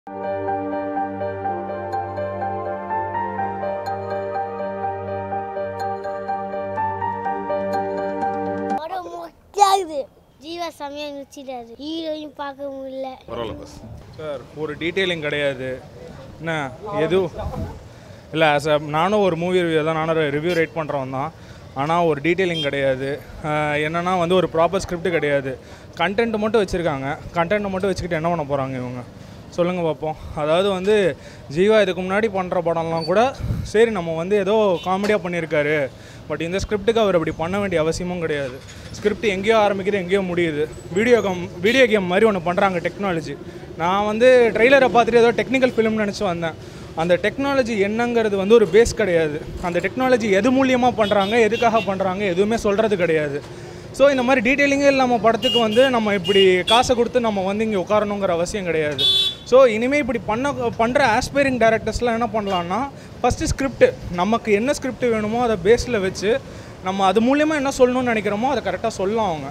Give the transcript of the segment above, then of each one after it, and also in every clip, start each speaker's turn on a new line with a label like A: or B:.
A: படம் மொக்கையாகுது ஜீவா செம்மையா நடிச்சிட்டாரு ஹீரோயின் பார்க்க முடியல
B: பரவாயில்ல பஸ்
C: சார் ஒரு டீட்டெயிலிங் கிடையாது என்ன எதுவும் இல்லை சார் நானும் ஒரு மூவி ரிவ்யூ தான் நானும் ரிவ்யூ ரைட் பண்ணுறவன் தான் ஆனால் ஒரு டீட்டெயிலிங் கிடையாது ஆஹ் என்னன்னா வந்து ஒரு ப்ராப்பர் ஸ்கிரிப்ட் கிடையாது கண்டென்ட் மட்டும் வச்சுருக்காங்க கண்டென்ட்டை மட்டும் வச்சுக்கிட்டு என்ன பண்ண போகிறாங்க இவங்க சொல்லுங்கள் பார்ப்போம் அதாவது வந்து ஜீவா இதுக்கு முன்னாடி பண்ணுற படம்லாம் கூட சரி நம்ம வந்து ஏதோ காமெடியாக பண்ணியிருக்காரு பட் இந்த ஸ்கிரிப்ட்டுக்கு அவர் அப்படி பண்ண வேண்டிய அவசியமும் கிடையாது ஸ்கிரிப்ட் எங்கேயோ ஆரம்பிக்குது எங்கேயோ முடியுது வீடியோ கேம் வீடியோ கேம் மாதிரி ஒன்று பண்ணுறாங்க டெக்னாலஜி நான் வந்து ட்ரெய்லரை பார்த்துட்டு ஏதோ டெக்னிக்கல் ஃபிலிம்னு நினச்சி வந்தேன் அந்த டெக்னாலஜி என்னங்கிறது வந்து ஒரு பேஸ் கிடையாது அந்த டெக்னாலஜி எது மூலியமாக பண்ணுறாங்க எதுக்காக பண்ணுறாங்க எதுவுமே சொல்கிறது கிடையாது ஸோ இந்த மாதிரி டீட்டெயிலிங்கே இல்லாமல் படத்துக்கு வந்து நம்ம இப்படி காசை கொடுத்து நம்ம வந்து இங்கே உட்காரணுங்கிற அவசியம் கிடையாது ஸோ இனிமேல் இப்படி பண்ண பண்ணுற ஆஸ்பைரிங் டேரக்டர்ஸ்லாம் என்ன பண்ணலான்னா ஃபஸ்ட்டு ஸ்கிரிப்ட் நமக்கு என்ன ஸ்கிரிப்ட் வேணுமோ அதை பேஸில் வச்சு நம்ம அது மூலியமாக என்ன சொல்லணும்னு நினைக்கிறோமோ அதை கரெக்டாக சொல்லலாம் அவங்க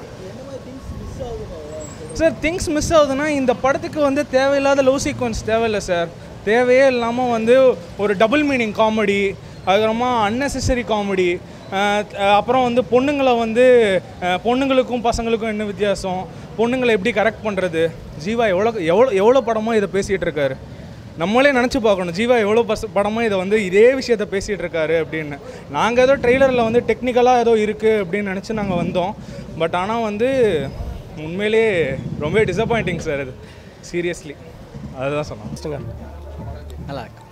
C: சார் திங்ஸ் மிஸ் ஆகுதுன்னா இந்த படத்துக்கு வந்து தேவையில்லாத லவ் சீக்வன்ஸ் தேவையில்லை சார் தேவையே இல்லாமல் வந்து ஒரு டபுள் மீனிங் காமெடி அதுக்கப்புறமா அன்னெசரி காமெடி அப்புறம் வந்து பொண்ணுங்களை வந்து அஹ், பொண்ணுங்களுக்கும் பசங்களுக்கும் என்ன வித்தியாசம் பொண்ணுங்களை எப்படி கரெக்ட் பண்ணுறது ஜீவா எவ்வளோ எவ்வளோ எவ்வளோ படமாக இதை பேசிகிட்டு இருக்காரு நம்மளே நினச்சி பார்க்கணும் ஜீவா எவ்வளோ பஸ் படமாக இதை வந்து இதே விஷயத்த பேசிகிட்டு இருக்காரு அப்படின்னு நாங்கள் ஏதோ ட்ரெய்லரில் வந்து டெக்னிக்கலாக ஏதோ இருக்குது அப்படின்னு நினச்சி நாங்கள் வந்தோம் பட் ஆனால் வந்து உண்மையிலே ரொம்ப டிசப்பாயிண்டிங் சார் இது சீரியஸ்லி அதுதான் சொன்னோம்
D: நல்லா இருக்கு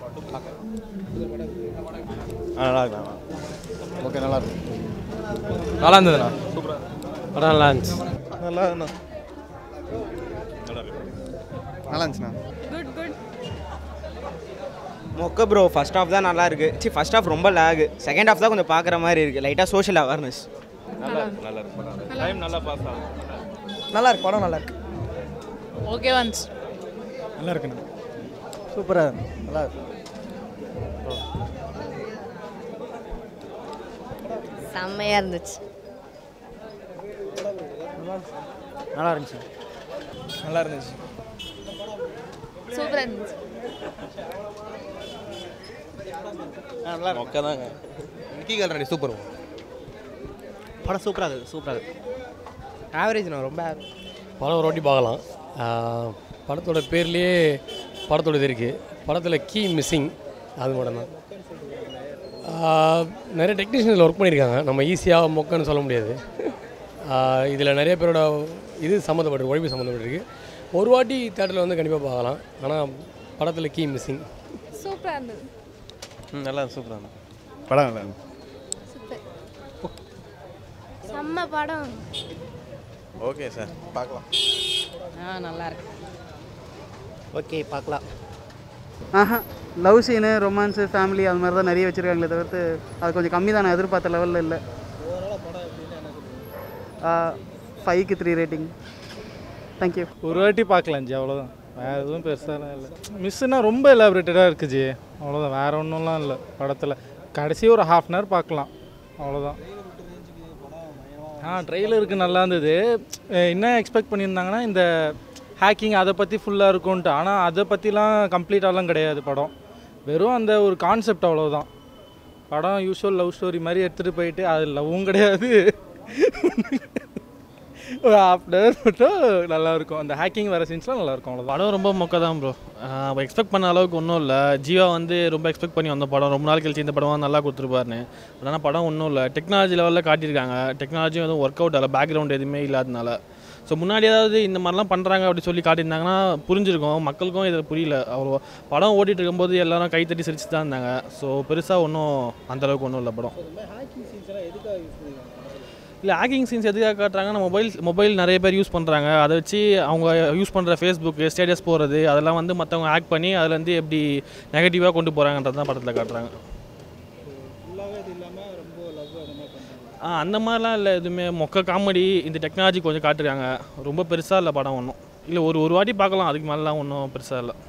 B: நல்லா இருக்கலாம் ஓகே நல்லா இருக்கு
D: நல்லா இருந்ததுண்ணா படம் நல்லா இருந்துச்சு
B: நல்லா இருக்குண்ணா நல்லா இருந்துச்சுண்ணா
E: மொக்க ப்ரோ ஃபர்ஸ்ட் ஹாஃப் தான் நல்லா இருக்கு சி ஃபர்ஸ்ட் ஹாஃப் ரொம்ப லேகு செகண்ட் ஹாஃப் தான் கொஞ்சம் பார்க்குற மாதிரி இருக்கு லைட்டாக சோஷியல் அவேர்னஸ்
B: நல்லா இருக்கு நல்லா இருக்கு டைம் நல்லா பாஸ் ஆகும்
F: நல்லா இருக்கு படம் நல்லா இருக்கு
G: ஓகே ஒன்ஸ்
C: நல்லா இருக்குண்ணா
F: சூப்பராக நல்லா இருக்கு
A: செம்மையா இருந்துச்சு
F: நல்லா இருந்துச்சு
C: நல்லா இருந்துச்சு
G: சூப்பராக இருந்துச்சு
B: ஓகே தாங்க விக்கி கல்ராணி சூப்பர்
E: படம் சூப்பராக இருக்குது சூப்பராக இருக்குது ஆவரேஜ்ண்ணா ரொம்ப average.
D: படம் ஒரு வாட்டி பார்க்கலாம் ஆஹ், படத்தோட பேர்லேயே படத்தோட இது இருக்குது படத்தில் கீ மிஸ்ஸிங் அது மட்டும் தான் நிறைய டெக்னீஷியன்ஸில் ஒர்க் பண்ணியிருக்காங்க நம்ம ஈஸியாக மொக்கன்னு சொல்ல முடியாது இதில் நிறைய பேரோட இது சம்மந்தப்பட்டிருக்கு உழைப்பு சம்மந்தப்பட்டிருக்கு ஒரு வாட்டி தேட்டரில் வந்து கண்டிப்பாக பார்க்கலாம் ஆனால் படத்தில் கீ மிஸ்ஸிங்
G: சூப்பராக இருந்தது
B: ம் நல்லா சூப்பராக படம் நல்லா இருக்கு
G: சூப்பர்
A: செம்ம படம்
B: ஓகே சார் பார்க்கலாம்
G: ஆ நல்லா இருக்கு
E: ஓகே பார்க்கலாம்
F: ஆஹா லவ் சீனு ரொமான்ஸு ஃபேமிலி அது மாதிரி தான் நிறைய வச்சுருக்காங்களே தவிர்த்து அது கொஞ்சம் கம்மி தான் நான் எதிர்பார்த்த லெவலில் இல்லை ஃபைவ்க்கு த்ரீ ரேட்டிங் தேங்க்யூ
C: ஒரு வாட்டி பார்க்கலாம் ஜி அவ்வளோதான் வேறு எதுவும் பெருசாலாம் இல்லை மிஸ்ஸுனா ரொம்ப எலாபரேட்டடாக இருக்குது ஜி அவ்வளோதான் வேறு ஒன்றும்லாம் இல்லை படத்தில் கடைசி ஒரு ஹாஃப் அன் ஹவர் பார்க்கலாம் அவ்வளோதான் ஆ ட்ரெய்லருக்கு நல்லா இருந்தது அஹ் என்ன எக்ஸ்பெக்ட் பண்ணியிருந்தாங்கன்னா இந்த ஹேக்கிங் அதை பற்றி ஃபுல்லாக இருக்கும்ன்ட்டு ஆனால் அதை பற்றிலாம் கம்ப்ளீட்டாலாம் கிடையாது படம் வெறும் அந்த ஒரு கான்செப்ட் அவ்வளோதான் படம் யூஸ்வல் லவ் ஸ்டோரி மாதிரி எடுத்துகிட்டு போயிட்டு அது லவ்வும் கிடையாது ஒரு ஹாஃப் அன் ஹவர் மட்டும் நல்லா இருக்கும் அந்த ஹேக்கிங் வர சீன்ஸ்லாம் நல்லா இருக்கும் அவ்வளோதான்
H: படம் ரொம்ப மொக்க தான் ப்ரோ எக்ஸ்பெக்ட் பண்ண அளவுக்கு ஒன்றும் இல்லை ஜீவா வந்து ரொம்ப எக்ஸ்பெக்ட் பண்ணி வந்த படம் ரொம்ப நாள் கழிச்சு இந்த படம் நல்லா கொடுத்துருப்பாருன்னு ஆனால் படம் ஒன்றும் இல்லை டெக்னாலஜி லெவலில் காட்டியிருக்காங்க டெக்னாலஜி வந்து ஒர்க் அவுட் ஆகல பேக்ரவுண்ட் எதுவுமே இல்லாதனால ஸோ முன்னாடி ஏதாவது இந்த மாதிரிலாம் பண்ணுறாங்க அப்படி சொல்லி காட்டியிருந்தாங்கன்னா புரிஞ்சிருக்கும் மக்களுக்கும் இது புரியல அவ்வளோ படம் ஓடிட்டு இருக்கும்போது எல்லாரும் கைத்தட்டி சிரிச்சு தான் இருந்தாங்க ஸோ பெருசாக ஒன்றும் அந்தளவுக்கு ஒன்றும் இல்லை படம் இல்லை ஹேக்கிங் சீன்ஸ் எதுக்காக காட்டுறாங்கன்னா மொபைல் மொபைல் நிறைய பேர் யூஸ் பண்ணுறாங்க அதை வச்சு அவங்க யூஸ் பண்ணுற ஃபேஸ்புக்கு ஸ்டேட்டஸ் போகிறது அதெல்லாம் வந்து மற்றவங்க ஹேக் பண்ணி அதுலேருந்து எப்படி நெகட்டிவாக கொண்டு போகிறாங்கன்றது தான் படத்தில் காட்டுறாங்க ஆ அந்த மாதிரிலாம் இல்லை எதுவுமே மொக்க காமெடி இந்த டெக்னாலஜி கொஞ்சம் காட்டுறாங்க ரொம்ப பெருசாக இல்லை படம் ஒன்றும் இல்லை ஒரு ஒரு வாட்டி பார்க்கலாம் அதுக்கு மேலாம் ஒன்றும் பெருசாக இல்லை